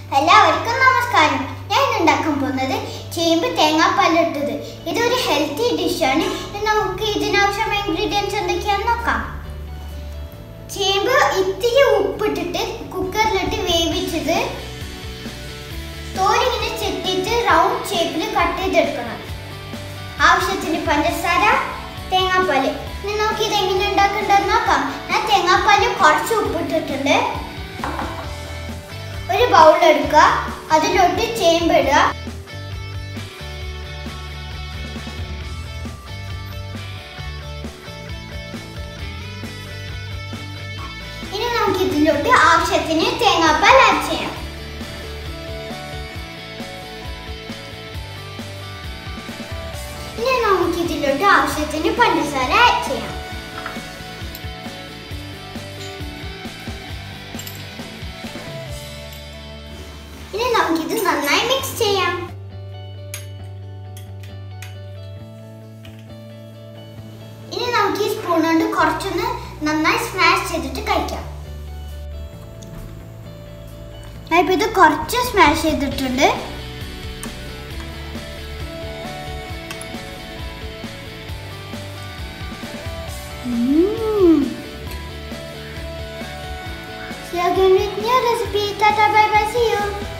എല്ലാവർക്കും നമസ്കാരം ഞാൻ ഇന്ന് ഉണ്ടാക്കാൻ പോകുന്നത് ചേമ്പ് തേങ്ങാപ്പാലിട്ടത് ഇതൊരു ഹെൽത്തി ഡിഷാണ് ഇനി നമുക്ക് ഇതിനാവശ്യമായ ഇൻഗ്രീഡിയൻസ് എന്തൊക്കെയാണെന്ന് നോക്കാം ചേമ്പ് ഇത്തിരി ഉപ്പിട്ടിട്ട് കുക്കറിലിട്ട് വേവിച്ചത് തോലിങ്ങനെ ചെത്തിയിട്ട് റൗണ്ട് ഷേപ്പിൽ കട്ട് ചെയ്തെടുക്കണം ആവശ്യത്തിന് പഞ്ചസാര തേങ്ങാപ്പാല് ഇനി നമുക്ക് ഇത് എങ്ങനെ ഉണ്ടാക്കേണ്ടതെന്ന് നോക്കാം ഞാൻ തേങ്ങാപ്പാല് കുറച്ച് ഉപ്പിട്ടിട്ടുണ്ട് ഒരു ബൗൾ എടുക്കുക അതിലോട്ട് ചേമ്പ് ഇടുക ഇനി നമുക്ക് ഇതിലോട്ട് ആവശ്യത്തിന് തേങ്ങാപ്പാൽ ആഡ് ചെയ്യാം ഇനി നമുക്ക് ഇതിലോട്ട് ആവശ്യത്തിന് പഞ്ചസാര ആഡ് ചെയ്യാം ഇനി നമുക്കിത് നന്നായി മിക്സ് ചെയ്യാം ഇനി നമുക്ക് ഈ സ്പൂൺ കൊണ്ട് കുറച്ചൊന്ന് നന്നായി സ്മാഷ് ചെയ്തിട്ട് കഴിക്കാം ഞാനിപ്പോ ഇത് കുറച്ച് സ്മാഷ് ചെയ്തിട്ടുണ്ട് Mm. See you again with new recipe. Tata bye bye. See you.